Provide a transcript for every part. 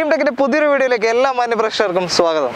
Team ടെക്കിന്റെ പുതിയൊരു വീഡിയോയിലേക്ക് എല്ലാ മാന്യ പ്രേക്ഷകർക്കും സ്വാഗതം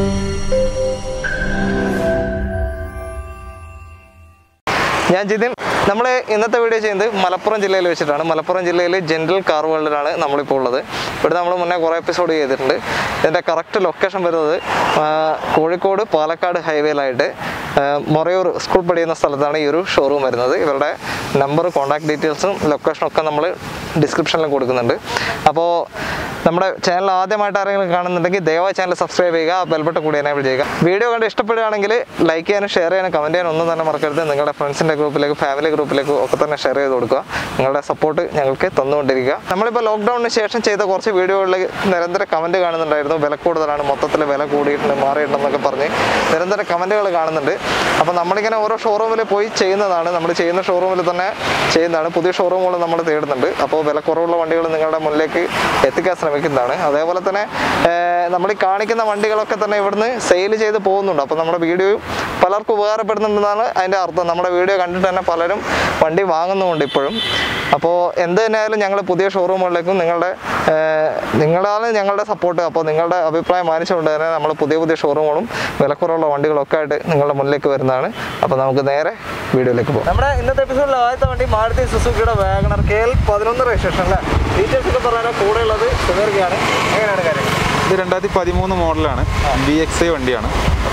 ഞാൻ ജിതിൻ നമ്മൾ ഇന്നത്തെ വീഡിയോ ചെയ്യുന്നത് മലപ്പുറം ജില്ലയിൽ വെച്ചിട്ടാണ് മലപ്പുറം ജില്ലയിൽ ജനറൽ കാർ വേൾഡിലാണ് നമ്മളിപ്പോൾ ഉള്ളത് ഇവിടെ നമ്മൾ മുന്നേ കുറേ എപ്പിസോഡ് ചെയ്തിട്ടുണ്ട് ഇതിൻ്റെ കറക്റ്റ് ലൊക്കേഷൻ വരുന്നത് ആ, കോഴിക്കോട് പാലക്കാട് ഹൈവേയിലായിട്ട് ആ, മൊറയൂർ സ്കൂൾ പഠിക്കുന്ന സ്ഥലത്താണ് ഈ ഒരു ഷോറൂം വരുന്നത് ഇവരുടെ നമ്പർ കോൺടാക്ട് ഡീറ്റെയിൽസും ലൊക്കേഷനും ഒക്കെ നമ്മൾ ഡിസ്ക്രിപ്ഷനിൽ കൊടുക്കുന്നുണ്ട് അപ്പോൾ നമ്മുടെ ചാനൽ ആദ്യമായിട്ട് ആരെങ്കിലും കാണുന്നുണ്ടെങ്കിൽ ദയവായി ചാനൽ സബ്സ്ക്രൈബ് ചെയ്യുക ബെൽബട്ടൺ കൂടി എനേബിൾ ചെയ്യുക വീഡിയോ കണ്ട് ഇഷ്ടപ്പെടുകയാണെങ്കിൽ ലൈക്ക് ചെയ്യാനും ഷെയർ ചെയ്യാനും കമൻറ്റ് ചെയ്യാനും ഒന്നും തന്നെ മറക്കരുത് നിങ്ങളുടെ ഫ്രണ്ട്സിൻ്റെ ഗ്രൂപ്പിലേക്ക് ഫാമിലി ഗ്രൂപ്പിലേക്ക് ഒക്കെ തന്നെ ഷെയർ ചെയ്ത് കൊടുക്കുക നിങ്ങളുടെ സപ്പോർട്ട് ഞങ്ങൾക്ക് തന്നുകൊണ്ടിരിക്കുക നമ്മളിപ്പോൾ ലോക്ക്ഡൗണിന് ശേഷം ചെയ്ത കുറച്ച് വീഡിയോകളിൽ നിരന്തര കമൻറ്റ് കാണുന്നുണ്ടായിരുന്നു വില കൂടുതലാണ് മൊത്തത്തിൽ വില കൂടിയിട്ടുണ്ട് മാറിയിട്ടുണ്ടെന്നൊക്കെ പറഞ്ഞ് നിരന്തര കമൻറ്റുകൾ കാണുന്നുണ്ട് അപ്പോൾ നമ്മളിങ്ങനെ ഓരോ ഷോറൂമിൽ പോയി ചെയ്യുന്നതാണ് നമ്മൾ ചെയ്യുന്ന ഷോറൂമിൽ തന്നെ ചെയ്യുന്നതാണ് പുതിയ ഷോറൂമുകൾ നമ്മൾ തേടുന്നുണ്ട് അപ്പോൾ വില കുറവുള്ള വണ്ടികൾ നിങ്ങളുടെ മുന്നിലേക്ക് എത്തിക്കാൻ ശ്രമിക്കുന്നതാണ് അതേപോലെ തന്നെ നമ്മൾ ഈ കാണിക്കുന്ന വണ്ടികളൊക്കെ തന്നെ ഇവിടുന്ന് സെയിൽ ചെയ്ത് പോകുന്നുണ്ട് അപ്പോൾ നമ്മുടെ വീഡിയോ പലർക്കും ഉപകാരപ്പെടുന്നുണ്ടെന്നാണ് അതിൻ്റെ അർത്ഥം നമ്മുടെ വീഡിയോ കണ്ടിട്ട് തന്നെ പലരും വണ്ടി വാങ്ങുന്നുമുണ്ട് ഇപ്പോഴും അപ്പോൾ എന്ത് തന്നെയായാലും ഞങ്ങൾ പുതിയ ഷോറൂമുകളിലേക്കും നിങ്ങളുടെ ഏർ, നിങ്ങളാണ് ഞങ്ങളുടെ സപ്പോർട്ട് അപ്പോൾ നിങ്ങളുടെ അഭിപ്രായം മാനിച്ചുകൊണ്ട് തന്നെ നമ്മൾ പുതിയ പുതിയ ഷോറൂമുകളും വിലക്കുറവുള്ള വണ്ടികളൊക്കെ ആയിട്ട് നിങ്ങളുടെ മുന്നിലേക്ക് വരുന്നതാണ് അപ്പോൾ നമുക്ക് നേരെ വീഡിയോയിലേക്ക് പോകാം നമ്മുടെ ഇന്നത്തെ എപ്പിസോഡിൽ ആദ്യത്തെ വണ്ടി മാരുതി സുസുക്കിയുടെ വാഗണർ കെ എൽ പതിനൊന്ന് രജിസ്ട്രേഷൻ അല്ലേ ഡീറ്റെയിൽസ് ഒക്കെ പറയാൻ കൂടെ ഉള്ളത് സുധീർക്കാണ് എങ്ങനെയാണ് കാര്യം ഇത് രണ്ടായിരത്തി പതിമൂന്ന് മോഡലാണ് ബി എക്സ് ഐ വണ്ടിയാണ്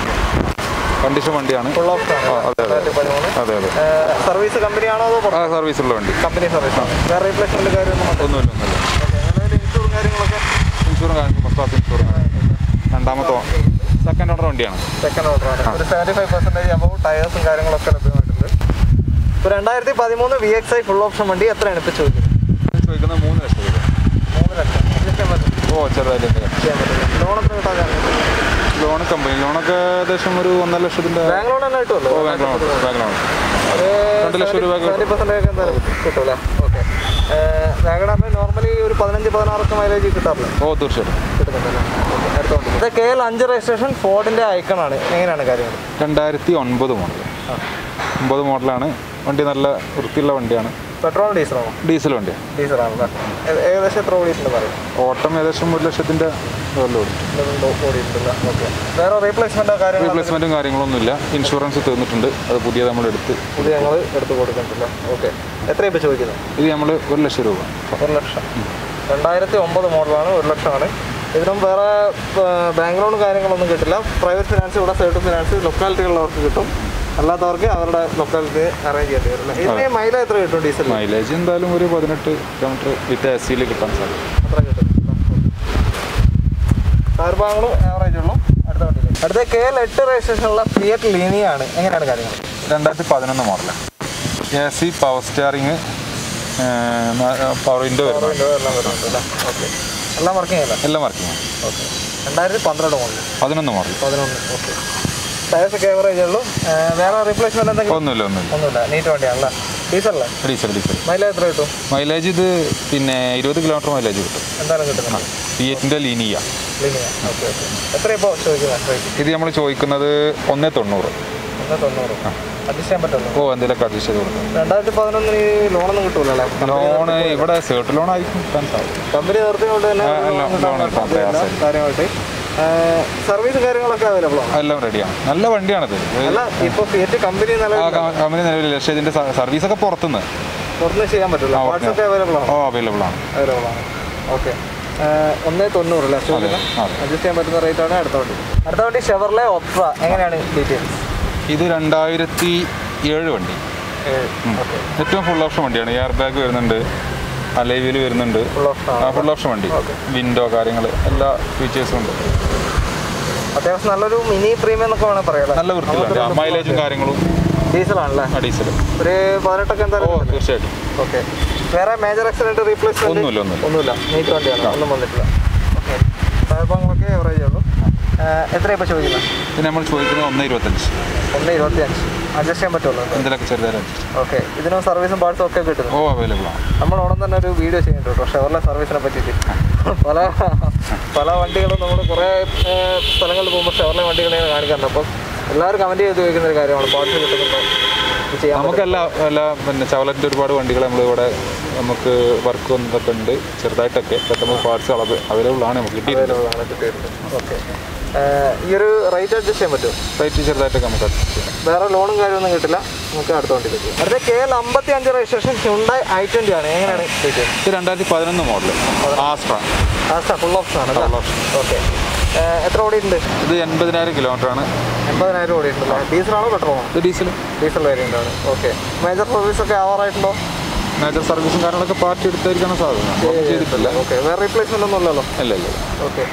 കണ്ടീഷൻ വണ്ടിയാണ് ഫുൾ ഓഫ് ആ, അതെ അതെ പതിമൂന്ന് അതെ അതെ സർവീസ് കമ്പനിയാണോ അതോ ആ സർവീസുള്ള വണ്ടി കമ്പനി സർവീസ് ആണ് വേറെ റീപ്ലേസ്മെന്റ് കാര്യമൊന്നും മറ്റു ഒന്നുമില്ല ഒന്നുമില്ല ഇൻഷുറും കാര്യങ്ങളൊക്കെ ഇൻഷുറൻസ് കാണിക്കും ഫസ്റ്റ് ക്ലാസ് ഇൻഷുറൻസ് രണ്ടാമത്തെ സെക്കൻഡ് ഓർഡർ വണ്ടിയാണ് സെക്കൻഡ് ഓർഡർ ആണ് ഒരു സെവൻറ്റി ഫൈവ് പെർസെൻറ്റേജ് അപ്പോൾ ടയേഴ്സും കാര്യങ്ങളൊക്കെ ലഭ്യമായിട്ടുണ്ട് ഇപ്പോൾ രണ്ടായിരത്തി പതിമൂന്ന് V X I full option വണ്ടി എത്രയാണ് ഇപ്പോൾ ചോദിക്കുന്നത് ഇത് ചോദിക്കുന്നത് മൂന്ന് ലക്ഷം രൂപ മൂന്ന് ലക്ഷം അഡ്ജസ്റ്റ് ചെയ്യാൻ പറ്റും ഓ ചെറുതായിട്ട് ചെയ്യാൻ പറ്റില്ല ലോൺ എത്ര കിട്ടാൻ കാരണം ലോൺ കമ്പനി ലോണൊക്കെ ഏകദേശം ഒരു ഒന്നര ലക്ഷത്തിന്റെ ബാങ്ക് ലോൺ തന്നെ കിട്ടുമല്ലോ oh bank loan bank loan രണ്ട് ലക്ഷം രൂപ സെവൻറ്റി പെർസെൻറ്റേജ് എന്തായാലും കിട്ടുമല്ലേ ഓക്കെ വാഗണറിന് നോർമലി ഒരു പതിനഞ്ച് പതിനാറൊക്കെ മൈലേജ് കിട്ടാറില്ല ഓ തീർച്ചയായിട്ടും കിട്ടുന്നുണ്ടല്ലോ ഓക്കെ അടുത്തോണ്ട് ഇത് കെ എൽ അഞ്ച് രജിസ്ട്രേഷൻ ഫോർഡിൻ്റെ ഐക്കണാണ് എങ്ങനെയാണ് കാര്യങ്ങൾ രണ്ടായിരത്തി ഒൻപത് മോഡൽ ഒമ്പത് മോഡലാണ് വണ്ടി നല്ല വൃത്തിയുള്ള വണ്ടിയാണ് പെട്രോൾ ഡീസലാണോ ഡീസൽ വണ്ടിയാണ് ഡീസലാണല്ലേ ഏ- ഏകദേശം എത്ര ഓടിയിട്ടുണ്ട് പറയും ഓട്ടം ഏകദേശം ഒരു ലക്ഷത്തിന്റെ മുകളിൽ ഓടിച്ചു ഓടിയിട്ടില്ല ഓക്കെ വേറെ റീപ്ലേസ്മെൻറ്റോ കാര്യങ്ങളോ റീപ്ലേസ്മെന്റും കാര്യങ്ങളൊന്നുമില്ല ഇൻഷുറൻസ് തീർന്നിട്ടുണ്ട് അത് പുതിയത് നമ്മൾ എടുത്ത് പുതിയ ഞങ്ങൾ എടുത്ത് കൊടുക്കുന്നുണ്ടല്ലോ ഓക്കെ എത്രയാണ് ഇപ്പോൾ ചോദിക്കുന്നത് ഇത് നമ്മൾ ഒരു ലക്ഷം രൂപ ഒരു ലക്ഷം രണ്ടായിരത്തി ഒമ്പത് മോഡലാണ് ഒരു ലക്ഷമാണ് ഇതിനും വേറെ ബാങ്ക് ലോൺ കാര്യങ്ങളൊന്നും കിട്ടില്ല പ്രൈവറ്റ് ഫിനാൻസ് ഇവിടെ സൈഡ് ഫിനാൻസ് ലൊക്കാലിറ്റികളുള്ളവർക്ക് കിട്ടും അല്ലാത്തവർക്ക് അവരുടെ ലൊക്കാലിറ്റി അറേഞ്ച് ചെയ്യേണ്ടി വരില്ല ഇതിന് മൈല എത്ര കിട്ടും ഡീസൽ മൈലേജ് എന്തായാലും ഒരു പതിനെട്ട് കിലോമീറ്റർ വിത്ത് എസ് സിയിൽ കിട്ടാൻ സാധിക്കും അത്ര കിട്ടും ടയർ ഭാഗങ്ങളും ആവറേജ് ഉള്ളൂ അടുത്ത വണ്ടിയിൽ അടുത്ത കെ എൽ എട്ട് രജിസ്ട്രേഷനുള്ള ഫിയറ്റ് ലീനിയാണ് എങ്ങനെയാണ് കാര്യങ്ങൾ രണ്ടായിരത്തി പതിനൊന്ന് മോഡലാണ് A C power steering power window വരുന്നത് എല്ലാം വരുന്നുണ്ട് ഓക്കെ എല്ലാം വർക്കിംഗ് അല്ല എല്ലാം വർക്കിംഗ് ഓക്കെ രണ്ടായിരത്തി പന്ത്രണ്ട് മോഡൽ പതിനൊന്ന് മോഡൽ പതിനൊന്ന് ഓക്കെ ടയേഴ്സ് ഒക്കെ ആവറേജ് ഉള്ളൂ ഏ, വേറെ റീപ്ലേസ്മെന്റ് എന്തെങ്കിലും ഒന്നുമില്ല ഒന്നുമില്ല ഒന്നുമില്ല നീറ്റ് വണ്ടിയാണല്ലേ ഡീസലല്ലേ ഡീസൽ ഡീസൽ മൈലേജ് എത്ര കിട്ടും മൈലേജ് ഇത് പിന്നെ ഇരുപത് കിലോമീറ്റർ മൈലേജ് കിട്ടും എന്തായാലും കിട്ടുന്നുണ്ട് പി എറ്റിൻ്റെ ലീനിയ ലിനിയ ഓക്കെ ഓക്കെ എത്ര ഇപ്പോൾ ചോദിക്കുന്നത് റേറ്റ് ഇത് നമ്മൾ ചോദിക്കുന്നത് ഒന്നേ തൊണ്ണൂറ് ഒന്ന് തൊണ്ണൂറ് അഡ്ജസ്റ്റ് ചെയ്യാൻ പറ്റുമല്ലോ ഓ എന്തെങ്കിലുമൊക്കെ അഡ്ജസ്റ്റ് ചെയ്ത് കൊടുക്കാം രണ്ടായിരത്തി പതിനൊന്നിന് ഈ ലോണൊന്നും കിട്ടൂലല്ലേ ലോണ് ഇവിടെ സേർട്ട് ലോൺ ആയിരിക്കും കിട്ടാൻ സാധിക്കും കമ്പനി നിർത്തിക്കൊണ്ട് തന്നെ ആ, എല്ലാം ലോൺ കിട്ടാൻ പ്രയാസമില്ല. കാര്യമായിട്ട് സർവീസ് കാര്യങ്ങളൊക്കെ അവൈലബിൾ ആണ് എല്ലാം റെഡിയാണ് നല്ല വണ്ടിയാണിത് അല്ല ഇപ്പോൾ ഫിയറ്റ് കമ്പനി നല്ല ആ ക- കമ്പനി നിലവിൽ പക്ഷേ ഇതിന്റെ സർവീസ് ഒക്കെ പുറത്തുനിന്ന് പുറത്തുനിന്ന് ചെയ്യാൻ പറ്റില്ല ആ, പാർട്സ് ഒക്കെ അവൈലബിൾ ആണ് ഓ അവൈലബിൾ ആണ് അവൈലബിൾ ആണ് ഓക്കെ ഒന്നേ തൊണ്ണൂറ് അല്ലേ അതെ അതെ അഡ്ജസ്റ്റ് ചെയ്യാൻ പറ്റുന്ന റേറ്റ് ആണ് അടുത്ത വണ്ടി അടുത്ത വണ്ടി ഷെവർലെ ഒപ്ര എങ്ങനെയാണ് ഡീറ്റെയിൽസ് ഇത് രണ്ടായിരത്തി ഏഴ് വണ്ടി ഓക്കെ ഏറ്റവും ഫുൾ ഓപ്ഷൻ വണ്ടിയാണ് എയർ ബാഗ് വരുന്നുണ്ട് അലൈവിൽ വരുന്നുണ്ട് ഫുൾ ഓഫ് ആ ഫുൾ ഓപ്ഷൻ വണ്ടി വിൻഡോ കാര്യങ്ങൾ എല്ലാ ഫീച്ചേഴ്സും ഉണ്ട് അത്യാവശ്യം നല്ലൊരു മിനി പ്രീമിയം എന്നൊക്കെ വേണമെങ്കിൽ പറയാം നല്ല വൃത്തിയില്ല മൈലേജും കാര്യങ്ങളും ഡീസൽ ആണല്ലേ ആ ഡീസൽ ഒരു പതിനെട്ടൊക്കെ ഓ എന്തായാലും തീർച്ചയായിട്ടും ഓക്കെ വേറെ മേജർ ആക്സിഡന്റ് റീപ്ലേസ്മെന്റ് ഒന്നുമില്ല ഒന്നുമില്ല ഒന്നുമില്ല നീറ്റ് വണ്ടിയാണ് ഒന്നും വന്നിട്ടില്ല ഓക്കെ ടയർ ഭാഗങ്ങളൊക്കെ എവറേജ് ഉള്ളൂ എത്രയാണ് ഇപ്പോൾ ചോദിക്കുന്നത് ഇത് നമ്മൾ ചോദിക്കുന്നത് ഒന്ന് ഇരുപത്തഞ്ച് ഒന്ന് ഇരുപത്തി അഞ്ച് അഡ്ജസ്റ്റ് ചെയ്യാൻ പറ്റുള്ളൂ എന്തിലൊക്കെ ചെറുതായിട്ട് ഓക്കെ ഇതിനും സർവീസും പാർട്സും ഒക്കെ കിട്ടുന്നു ഓ അവൈലബിൾ ആണ് നമ്മൾ ഉടൻ തന്നെ ഒരു വീഡിയോ ചെയ്യുന്നുണ്ട് കേട്ടോ ഷെവർലെ സർവീസിനെ പറ്റിയിട്ട് പല പല വണ്ടികളും നമ്മൾ കുറേ ഏർ, സ്ഥലങ്ങളിൽ പോകുമ്പോൾ ഷെവർലെ വണ്ടികളെ കാണിക്കാറുണ്ട് അപ്പം എല്ലാവരും കമൻറ്റ് ചെയ്ത് ചോദിക്കുന്ന ഒരു കാര്യമാണ് പാർട്സ് കിട്ടുന്നുണ്ടോ ഇത് ചെയ്യാൻ നമുക്ക് എല്ലാ എല്ലാ പിന്നെ ചവലറ്റിൻ്റെ ഒരുപാട് വണ്ടികൾ നമ്മളിവിടെ നമുക്ക് വർക്ക് വന്നതൊക്കെ ഉണ്ട് ചെറുതായിട്ടൊക്കെ ഇതൊക്കെ നമുക്ക് പാർട്സ് അവൈലബിൾ ആണ് നമുക്ക് കിട്ടിയിട്ടുണ്ട് അവൈലബിൾ ആണ് കിട്ടിയിട്ടുണ്ട് ഓക്കെ ഈ ഒരു റേറ്റ് അഡ്ജസ്റ്റ് ചെയ്യാൻ പറ്റുമോ റേറ്റ് ചെറുതായിട്ടൊക്കെ നമുക്ക് adjust ചെയ്യാം വേറെ ലോണും കാര്യമൊന്നും കിട്ടില്ല നമുക്ക് അടുത്ത വണ്ടി കിട്ടും അടുത്ത കെ എൽ അമ്പത്തി അഞ്ച് രജിസ്ട്രേഷൻ ഹ്യുണ്ടായി ഐ ട്വൻ്റി ആണ് എങ്ങനെയാണ് റേറ്റ് ഇത് രണ്ടായിരത്തി പതിനൊന്ന് model Astra last full option ആണ് Full option. ഓക്കെ എത്ര ഓടിയിട്ടുണ്ട് ഇത് എൺപതിനായിരം കിലോമീറ്റർ ആണ് എൺപതിനായിരം ഓടിയിട്ടുണ്ടല്ലോ ഡീസലാണോ പെട്രോളാണോ ഇത് ഡീസൽ ഡീസൽ വേരിയൻ്റ് ആണ് ഓക്കെ മേജർ സർവീസ് ഒക്കെ ആവാറായിട്ടുണ്ടോ മേജർ സർവീസും കാര്യങ്ങളൊക്കെ പാർട്ടി എടുത്തായിരിക്കാണ് സാധ്യത ഒന്നും ചെയ്തിട്ടില്ല ഓക്കെ വേറെ റീപ്ലേസ്മെൻ്റ് ഒന്നും ഇല്ലല്ലോ ഇല്ല ഇല്ല ഓക്കെ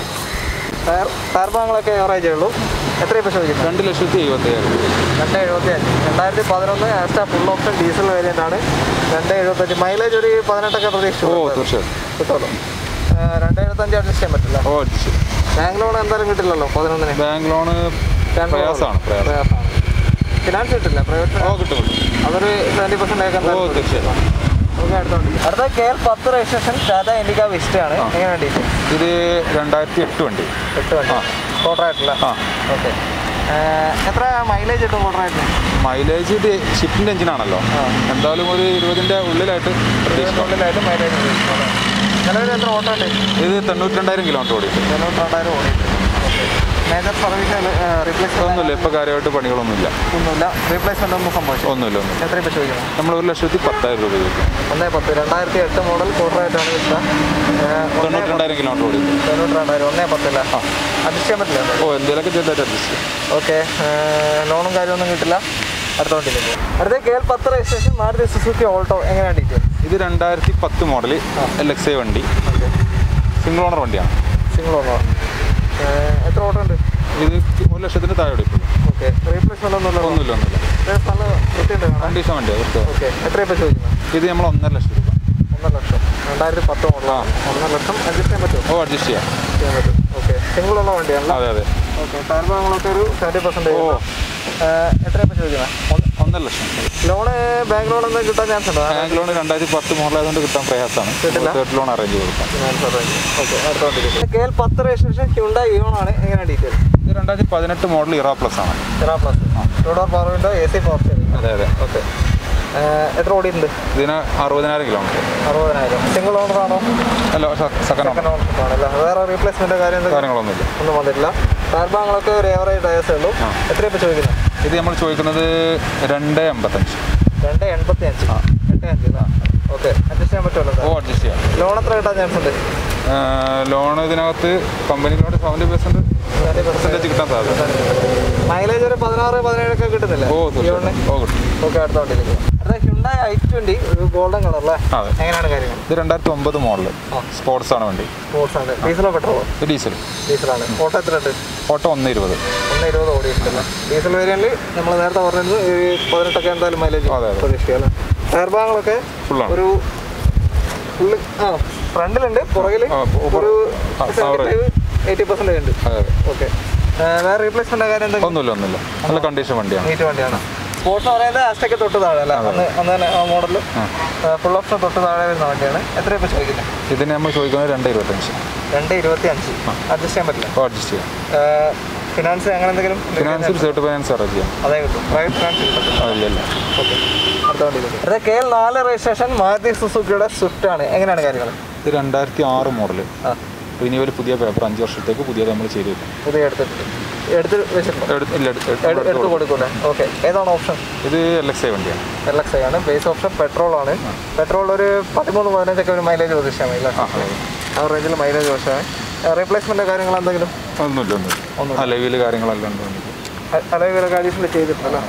ടയർ ടയർ ഭാഗങ്ങളൊക്കെ ഏവറേജേ ഉള്ളൂ എത്രയും പൈസ ചോദിക്കുന്നത് രണ്ട് ലക്ഷത്തി എഴുപത്തയ്യായിരം രണ്ട് എഴുപത്തി അഞ്ച് രണ്ടായിരത്തി പതിനൊന്ന് Astra full option diesel variant ആണ് രണ്ട് എഴുപത്തഞ്ച് മൈലേജ് ഒരു പതിനെട്ടൊക്കെ പ്രതീക്ഷിച്ചു ഓ തീർച്ചയായും കിട്ടുമല്ലോ രണ്ട് എഴുപത്തഞ്ച് അഡ്ജസ്റ്റ് ചെയ്യാൻ പറ്റില്ല ഓ അടിച്ചു ബാങ്ക് ലോൺ എന്തായാലും കിട്ടില്ലല്ലോ പതിനൊന്നിന് ബാങ്ക് ലോണ് പ്രയാസമാണ് പ്രയാസം പ്രയാസമാണ് ഫിനാൻസ് കിട്ടില്ല പ്രൈവറ്റ് ഓ കിട്ടും കിട്ടും അതൊരു സെവൻറ്റി പെർസെൻ്റ് ഒക്കെ ഓ തീർച്ചയായും നമുക്ക് അടുത്തോണ്ട് അടുത്ത കെ എൽ പത്ത് രജിസ്ട്രേഷൻ ടാറ്റ ഇൻഡിക്ക വിസ്റ്റ ആണ് ആ. എങ്ങനെ വേണ്ടിയിട്ട് ഇത് രണ്ടായിരത്തി എട്ട് വണ്ടി എട്ട് വണ്ടി ആ. ക്വാർട്ടറായിട്ടില്ല ആ ഓക്കെ എത്ര മൈലേജ് കിട്ടും ക്വാർട്ടറായിട്ട് മൈലേജ് ഇത് ഷിഫ്റ്റിൻ്റെ എഞ്ചിനാണല്ലോ ആ. എന്തായാലും ഒരു ഇരുപതിൻ്റെ ഉള്ളിലായിട്ട് പ്രതീക്ഷിക്കാം ഉള്ളിലായിട്ട് മൈലേജ് നിലവിൽ എത്ര ഓട്ടോ ഉണ്ട് ഇത് തൊണ്ണൂറ്റി രണ്ടായിരം കിലോമീറ്റർ ഓടിയിട്ടുണ്ട് തൊണ്ണൂറ്റി രണ്ടായിരം ഓടിയിട്ട് ഓക്കെ മേജർ സർവീസ് റീപ്ലേസ്മെന്റ് ഒന്നുമില്ല ഇപ്പോൾ കാര്യമായിട്ട് പണികളൊന്നുമില്ല ഒന്നുമില്ല റീപ്ലേസ്മെന്റ് ഒന്നും സംഭവിച്ചു ഒന്നുമില്ല ഒന്നുമില്ല എത്ര ഇപ്പോൾ ചോദിക്കണം നമ്മൾ ഒരു ലക്ഷത്തി പത്തായിരം രൂപ ചോദിക്കും ഒന്നേ പത്ത് രണ്ടായിരത്തി എട്ട് മോഡൽ ക്വാർട്ടറായിട്ടാണ് വിറ്റ തൊണ്ണൂറ്റി രണ്ടായിരം കിലോമീറ്റർ ഓടിയിട്ടുണ്ട് തൊണ്ണൂറ്റി രണ്ടായിരം ഒന്നേ പത്തില്ല അഡ്ജസ്റ്റ് ചെയ്യാൻ പറ്റില്ല ഓ എന്തെങ്കിലുമൊക്കെ ചെയ്തായിട്ട് അഡ്ജസ്റ്റ് ചെയ്യും ഓക്കെ ലോണും കാര്യമൊന്നും കിട്ടില്ല അടുത്ത വണ്ടിയിലേക്ക് അടുത്ത കെ എൽ പത്ത് രജിസ്ട്രേഷൻ മാരുതി സുസുക്കി ഓൾട്ടോ എങ്ങനെയാണ് ഡീറ്റെയിൽ ഇത് രണ്ടായിരത്തി പത്ത് മോഡൽ എൽ എക്സ് ഐ വണ്ടി ഓക്കെ സിംഗിൾ ഓണർ വണ്ടിയാണ് സിംഗിൾ ഓണോ എത്ര ഓട്ടോ ഉണ്ട് ഇത് ഒരു ലക്ഷത്തിന് താഴെ ഓടിക്കും ഓക്കെ റീപ്ലേസ്മെന്റ് ഒന്നുമില്ല ഒന്നുമില്ല ഒന്നുമില്ല നല്ല വൃത്തിയുണ്ട് കാണാൻ കണ്ടീഷൻ വണ്ടിയാണ് വൃത്തി ഓക്കെ എത്ര ഇപ്പോൾ ചോദിക്കുന്നത് ഇത് നമ്മൾ ഒന്നര ലക്ഷം രൂപ ഒന്നര ലക്ഷം രണ്ടായിരത്തി പത്ത് മോഡലാണ് ഒന്നര ലക്ഷം അഡ്ജസ്റ്റ് ചെയ്യാൻ പറ്റുമോ ഓ അഡ്ജസ്റ്റ് ചെയ്യാം ചെയ്യാൻ പറ്റും ഓക്കെ സിംഗിൾ ഉള്ള വണ്ടിയാണല്ലോ അതെ അതെ ഓക്കെ ടയർ ഭാഗങ്ങളൊക്കെ ഒരു സെവൻറ്റി പെർസെൻറ്റേജ് ഓ. എത്ര ഇപ്പോൾ ചോദിക്കുന്നത് ഒന്നര ലക്ഷം ലോണ് ബാങ്ക് ലോൺ എന്തെങ്കിലും കിട്ടാൻ ചാൻസ് ഉണ്ടോ ബാങ്ക് ലോൺ രണ്ടായിരത്തി പത്ത് മോഡലായതുകൊണ്ട് കിട്ടാൻ പ്രയാസമാണ് കിട്ടില്ല? തേർഡ് ലോൺ അറേഞ്ച് കൊടുക്കാം ഓക്കെ അടുത്തോണ്ടിരിക്കും കെ എൽ പത്ത് രജിസ്ട്രേഷൻ ഹ്യുണ്ട ഇയോൺ ആണ് എങ്ങനെ ഡീറ്റെയിൽ ഇത് രണ്ടായിരത്തി പതിനെട്ട് മോഡൽ ഇറ പ്ലസ് ആണ് Era plus two door power window A C power steering അതെ അതെ ഓക്കെ എത്ര ഓടിയിട്ടുണ്ട് ഇതിന് അറുപതിനായിരം കിലോമീറ്റർ അറുപതിനായിരം സിംഗിൾ ഓണർ ആണോ അല്ല സെക്കൻഡ് സെക്കൻഡ് ഓണർ ആണല്ലേ വേറെ റീപ്ലേസ്മെന്റ് കാര്യം എന്തെങ്കിലും കാര്യങ്ങളൊന്നുമില്ല ഒന്നും വന്നിട്ടില്ല ടയർ ഭാഗങ്ങളൊക്കെ ഒരു ഏവറേജ് ടയേഴ്സേ ഉള്ളൂ എത്ര ഇപ്പോൾ ചോദിക്കുന്നത് ഇത് നമ്മൾ ചോദിക്കുന്നത് രണ്ട് എൺപത്തഞ്ച് രണ്ട് എൺപത്തി അഞ്ച് എട്ട് അഞ്ച് ഓക്കെ അഡ്ജസ്റ്റ് ചെയ്യാൻ പറ്റുമല്ലോ ഓ അഡ്ജസ്റ്റ് ചെയ്യാം ലോൺ എത്ര കിട്ടാൻ ചാൻസ് ഉണ്ട് ലോൺ ഇതിനകത്ത് കമ്പനികളോട് സെവൻറ്റി പെർസെൻറ്റ് പെർസെൻറ്റേജ് കിട്ടാൻ സാധ്യത മൈലേജ് ഒരു പതിനാറ് പതിനേഴൊക്കെ കിട്ടുന്നില്ലേ ഓ തീർച്ചയായും ഓ കിട്ടും ഓക്കെ അടുത്ത വണ്ടിയിലേക്ക് അടുത്ത ഹ്യുണ്ടായി ഐ ട്വന്റി ഒരു ഗോൾഡൻ കളർ അല്ലേ അതെ എങ്ങനെയാണ് കാര്യങ്ങൾ ഇത് രണ്ടായിരത്തി ഒമ്പത് മോഡൽ ആ. സ്പോർട്സ് ആണ് വണ്ടി സ്പോർട്സ് ആണ് ഡീസലോ പെട്രോളോ ഇത് ഡീസൽ ഡീസലാണ് ഓട്ടോ എത്ര ഉണ്ട് ഓട്ടോ ഒന്ന് ഇരുപത് ഒന്ന് ഇരുപത് ഓടിയിട്ടില്ല ഡീസൽ വേരിയന്റിൽ നമ്മൾ നേരത്തെ പറഞ്ഞിരുന്നു ഒരു പതിനെട്ടൊക്കെ എന്തായാലും മൈലേജ് അതെ, അതെ. പ്രതീക്ഷിക്കാം അല്ലേ ടയർ ഭാഗങ്ങളൊക്കെ ഫുള്ളാണ് ഒരു ഫുള്ള് ആ ഫ്രണ്ടിലുണ്ട് പുറകിൽ ആ, പു- ഒരു ആ, സെവൻറ്റി ഫൈവ് എയ്റ്റി പെർസെൻറ്റേജ് ഉണ്ട് അതെ അതെ ഓക്കെ വേറെ റീപ്ലേസ്മെന്റ് കാര്യം എന്തെങ്കിലും ഒന്നുമില്ല ഒന്നുമില്ല നല്ല കണ്ടീഷൻ വണ്ടിയാണ് നീറ്റ് വണ്ടിയാണ് സ്പോർട്സ് പറയുന്നത് ആസ്റ്റൊക്കെ തൊട്ട് താഴെ അല്ല അന്ന് അന്ന് തന്നെ ആ മോഡൽ ഫുൾ ഓപ്ഷൻ തൊട്ട് താഴെ വരുന്ന വണ്ടിയാണ് എത്ര ഇപ്പോൾ ചോദിക്കുന്നത് ഇതിന് നമ്മൾ ചോദിക്കുന്നത് രണ്ട് ഇരുപത്തഞ്ച് രണ്ട് ഇരുപത്തി അഞ്ച് അഡ്ജസ്റ്റ് ചെയ്യാൻ പറ്റില്ല ഓ അഡ്ജസ്റ്റ് ചെയ്യാം ഫിനാൻസ് അങ്ങനെ എന്തെങ്കിലും ഫിനാൻസിൽ സേർട്ട് ഫൈനാൻസ് അറേഞ്ച് ചെയ്യാം അതേ കിട്ടും പ്രൈവറ്റ് ഫിനാൻസ് കിട്ടും ആ, ഇല്ല ഇല്ല ഓക്കെ അടുത്ത വണ്ടിയിലേക്ക് അടുത്ത കെ എൽ നാല് രജിസ്ട്രേഷൻ മാരുതി സുസുക്കിയുടെ സ്വിഫ്റ്റ് ആണ് എങ്ങനെയാണ് കാര്യങ്ങൾ ഇത് രണ്ടായിരത്തി ആറ് മോഡൽ ആ റിന്യൂവൽ പുതിയ പേപ്പർ അഞ്ച് വർഷത്തേക്ക് പുതിയത് നമ്മൾ ചെയ്ത് വെക്കും പുതിയ എടുത്തിട്ട് എടുത്ത് വെച്ചിട്ടുണ്ടോ എടുത്ത് ഇല്ല, എടുത്ത് എടുത്ത് എടുത്ത് എടുത്ത് കൊടുക്കും. കൊടുക്കൂലേ ഓക്കെ ഏതാണ് ഓപ്ഷൻ ഇത് എൽ എക്സ് ഐ വണ്ടിയാണ് എൽ എക്സ് ഐ ആണ് ബേസ് ഓപ്ഷൻ പെട്രോൾ ആണ് പെട്രോൾ ഒരു പതിമൂന്ന് പതിനഞ്ചൊക്കെ ഒരു മൈലേജ് പ്രതീക്ഷിച്ചാൽ മതി ആ അതെ. ആ റേഞ്ചിൽ മൈലേജ് പ്രതീക്ഷിച്ചാൽ റീപ്ലേസ്മെന്റ് കാര്യങ്ങൾ എന്തെങ്കിലും ഒന്നുമില്ല ഒന്നുമില്ല ആ ലെവിൽ കാര്യങ്ങളെല്ലാം ഉണ്ട് വണ്ടിക്ക്. അല്ലെങ്കിൽ വില അഡീഷണൽ ചെയ്തിട്ടുണ്ടല്ലോ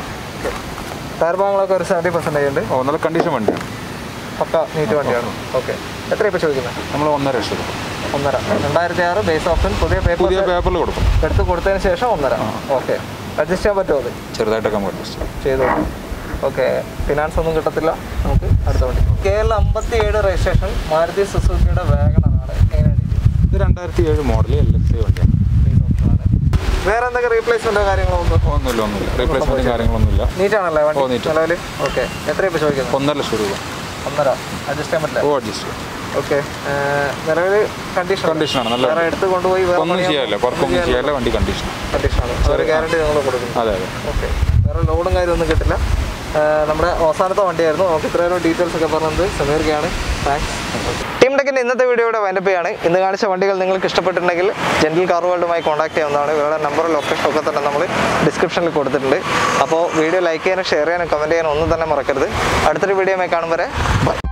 ടയർ ഭാഗങ്ങളൊക്കെ ഒരു സെവൻറ്റി പെർസെൻറ്റേജ് ഉണ്ട് ഓ നല്ല കണ്ടീഷൻ വണ്ടിയാണ് പക്ക നീറ്റ് വണ്ടിയാണ് ഓക്കെ എത്ര ഇപ്പോൾ ചോദിക്കുന്നത് നമ്മൾ ഒന്നര ലക്ഷം രൂപ ഒന്നര രണ്ടായിരത്തി ആറ് ബേസ് ഓപ്ഷൻ പുതിയ പുതിയ പേപ്പർ പേപ്പറിൽ കൊടുക്കും എടുത്ത് കൊടുത്തതിന് ശേഷം ഒന്നര ഓക്കെ അഡ്ജസ്റ്റ് ചെയ്യാൻ പറ്റുമോ അത് ചെറുതായിട്ടൊക്കെ നമുക്ക് അഡ്ജസ്റ്റ് ചെയ്യാം ചെയ്തു ഓക്കെ ഫിനാൻസ് ഒന്നും കിട്ടത്തില്ല നമുക്ക് അടുത്ത വണ്ടി കെ എൽ അമ്പത്തി ഏഴ് രജിസ്ട്രേഷൻ മാരുതി സുസുക്കിയുടെ വാഗണറാണ് എങ്ങനെയാണ് ഇത് രണ്ടായിരത്തി ഏഴ് മോഡൽ എൽ എക്സ് ഐ വണ്ടിയാണ് ബേസ് ഓപ്ഷനാണ് വേറെ എന്തൊക്കെ റീപ്ലേസ്മെന്റോ കാര്യങ്ങളോ ഒന്നും ഒന്നുമില്ല ഒന്നുമില്ല റീപ്ലേസ്മെൻറ്റും കാര്യങ്ങളൊന്നുമില്ല നീറ്റാണല്ലേ ഓ, വണ്ടി neat. നിലവിൽ ഓക്കെ എത്ര ഇപ്പോൾ ചോദിക്കുന്നത് ഒന്നര ലക്ഷം രൂപ ഒന്നര അഡ്ജസ്റ്റ് ചെയ്യാൻ പറ്റില്ല ഓ അഡ്ജസ്റ്റ് ചെയ്യാം ഓക്കെ നിലവിൽ കണ്ടീഷൻ കണ്ടീഷനാണ് നല്ല വേറെ എടുത്ത് കൊണ്ടുപോയി വേറെ ഒന്നും ചെയ്യാനില്ല വർക്കൊന്നും ചെയ്യാനില്ല വണ്ടി കണ്ടീഷൻ കണ്ടീഷനാണ് ഒരു ഗ്യാരണ്ടി നമ്മൾ കൊടുക്കുന്നു അതെ അതെ ഓക്കെ വേറെ ലോഡും കാര്യമൊന്നും കിട്ടില്ല നമ്മുടെ അവസാനത്തെ വണ്ടിയായിരുന്നു നമുക്ക് ഇത്രയും ഡീറ്റെയിൽസ് ഒക്കെ പറഞ്ഞത് സമീർക്കാണ് താങ്ക്സ് ടീം ടെക്കിൻ്റെ ഇന്നത്തെ വീഡിയോയുടെ വൈൻഡപ്പ് ചെയ്യാണ് ഇന്ന് കാണിച്ച വണ്ടികൾ നിങ്ങൾക്ക് ഇഷ്ടപ്പെട്ടിട്ടുണ്ടെങ്കിൽ ജെൻറ്റൽ കാർ വേൾഡുമായി കോൺടാക്ട് ചെയ്യാവുന്നതാണ് ഇവരുടെ നമ്പർ ലൊക്കേഷൻ ഒക്കെ തന്നെ നമ്മൾ ഡിസ്ക്രിപ്ഷനിൽ കൊടുത്തിട്ടുണ്ട് അപ്പോൾ വീഡിയോ ലൈക്ക് ചെയ്യാനും ഷെയർ ചെയ്യാനും കമൻറ്റ് ചെയ്യാനും ഒന്നും തന്നെ മറക്കരുത് അടുത്തൊരു വീഡിയോയുമായി കാണും വരെ ബൈ